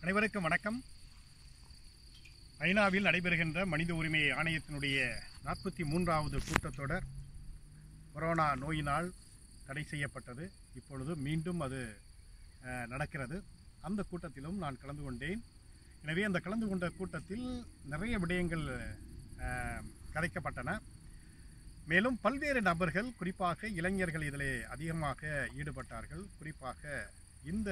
அனைவருக்கும் வணக்கம் ஐநாவில் நடைபெறுகின்ற மனித உரிமை ஆணையத்தினுடைய நாற்பத்தி மூன்றாவது கூட்டத்தொடர் கொரோனா நோயினால் தடை செய்யப்பட்டது இப்பொழுது மீண்டும் அது அஹ், நடக்கிறது அந்த கூட்டத்திலும் நான் கலந்து கொண்டேன் எனவே அந்த கலந்து கொண்ட கூட்டத்தில் நிறைய விடயங்கள் அஹ், கதைக்கப்பட்டன மேலும் பல்வேறு நபர்கள் குறிப்பாக இளைஞர்கள் இதிலே அதிகமாக ஈடுபட்டார்கள் குறிப்பாக இந்த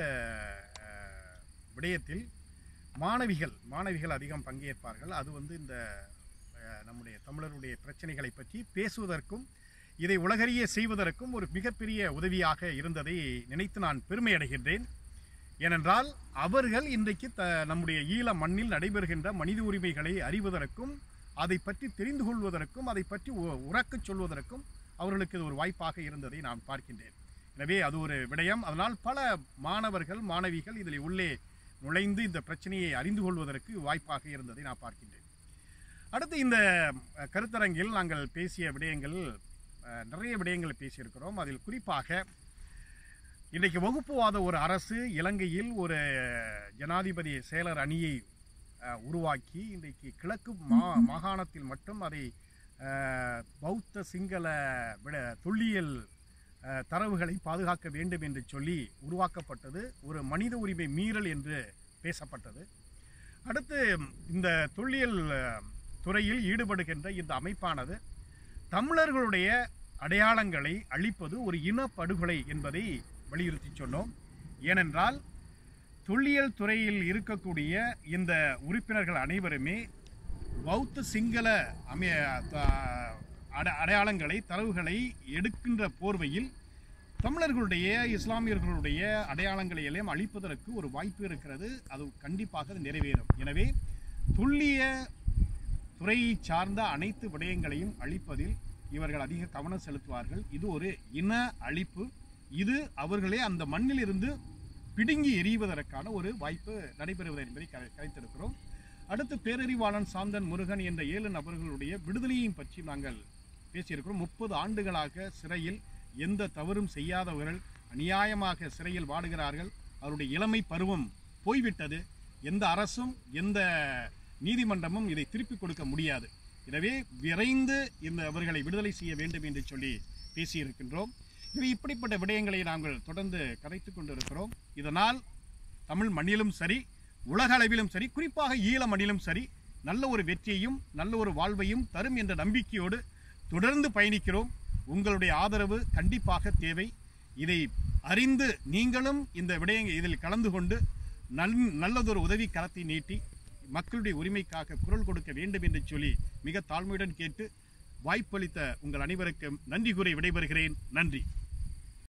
அஹ், விடயத்தில் மாணவிகள் மாணவிகள் அதிகம் பங்கேற்பார்கள் அது வந்து இந்த அஹ், நம்முடைய தமிழருடைய பிரச்சனைகளை பற்றி பேசுவதற்கும் இதை உலகறிய செய்வதற்கும் ஒரு மிகப்பெரிய உதவியாக இருந்ததை நினைத்து நான் பெருமை அடைகின்றேன் ஏனென்றால் அவர்கள் இன்றைக்கு த நம்முடைய ஈழ மண்ணில் நடைபெறுகின்ற மனித உரிமைகளை அறிவதற்கும் அதை பற்றி தெரிந்து கொள்வதற்கும் அதை பற்றி உ- உரக்கச் சொல்வதற்கும் அவர்களுக்கு இது ஒரு வாய்ப்பாக இருந்ததை நான் பார்க்கின்றேன் எனவே அது ஒரு விடயம் அதனால் பல மாணவர்கள் மாணவிகள் இதில் உள்ளே நுழைந்து இந்த பிரச்சனையை அறிந்து கொள்வதற்கு வாய்ப்பாக இருந்ததை நான் பார்க்கின்றேன் அடுத்து இந்த அஹ், கருத்தரங்கில் நாங்கள் பேசிய விடயங்கள் அஹ், நிறைய விடயங்களை பேசியிருக்கிறோம் அதில் குறிப்பாக இன்றைக்கு வகுப்புவாத ஒரு அரசு இலங்கையில் ஒரு ஜனாதிபதி செயலர் அணியை அஹ், உருவாக்கி இன்றைக்கு கிழக்கு மா மாகாணத்தில் மட்டும் அதை அஹ், பௌத்த சிங்கள விட தொல்லியல் அஹ், தரவுகளை பாதுகாக்க வேண்டும் என்று சொல்லி உருவாக்கப்பட்டது ஒரு மனித உரிமை மீறல் என்று பேசப்பட்டது அடுத்து இந்த தொல்லியல் அஹ், துறையில் ஈடுபடுகின்ற இந்த அமைப்பானது தமிழர்களுடைய அடையாளங்களை அழிப்பது ஒரு இனப்படுகொலை என்பதை வலியுறுத்தி சொன்னோம் ஏனென்றால் தொல்லியல் துறையில் இருக்கக்கூடிய இந்த உறுப்பினர்கள் அனைவருமே பௌத்த சிங்கள அமைய த- அட- அடையாளங்களை தரவுகளை எடுக்கின்ற போர்வையில் தமிழர்களுடைய இஸ்லாமியர்களுடைய அடையாளங்களை எல்லாம் அழிப்பதற்கு ஒரு வாய்ப்பு இருக்கிறது அது கண்டிப்பாக அது நிறைவேறும் எனவே துல்லிய துறையை சார்ந்த அனைத்து விடயங்களையும் அழிப்பதில் இவர்கள் அதிக கவனம் செலுத்துவார்கள் இது ஒரு இன அழிப்பு இது அவர்களே அந்த மண்ணில் இருந்து பிடுங்கி எறிவதற்கான ஒரு வாய்ப்பு நடைபெறுவது என்பதை கதை- கதைத்திருக்கிறோம் அடுத்து பேரறிவாளன் சாந்தன் முருகன் என்ற ஏழு நபர்களுடைய விடுதலையையும் பற்றி நாங்கள் பேசியிருக்கிறோம் முப்பது ஆண்டுகளாக சிறையில் எந்த தவறும் செய்யாதவர்கள் அநியாயமாக சிறையில் வாடுகிறார்கள் அவருடைய இளமை பருவம் போய்விட்டது எந்த அரசும் எந்த நீதிமன்றமும் இதை திருப்பிக் கொடுக்க முடியாது எனவே விரைந்து இந்த அவர்களை விடுதலை செய்ய வேண்டும் என்று சொல்லி பேசியிருக்கின்றோம் இது இப்படிப்பட்ட விடயங்களை நாங்கள் தொடர்ந்து கதைத்துக் கொண்டிருக்கிறோம் இதனால் தமிழ் மண்ணிலும் சரி உலக அளவிலும் சரி குறிப்பாக ஈழ மண்ணிலும் சரி நல்ல ஒரு வெற்றியையும் நல்ல ஒரு வாழ்வையும் தரும் என்ற நம்பிக்கையோடு தொடர்ந்து பயணிக்கிறோம் உங்களுடைய ஆதரவு கண்டிப்பாக தேவை இதை அறிந்து நீங்களும் இந்த விடயங்கள் இதில் கலந்து கொண்டு நல் நல்லதொரு உதவி கரத்தை நீட்டி மக்களுடைய உரிமைக்காக குரல் கொடுக்க வேண்டும் என்று சொல்லி மிக தாழ்மையுடன் கேட்டு வாய்ப்பளித்த உங்கள் அனைவருக்கும் நன்றி கூறி விடைபெறுகிறேன் நன்றி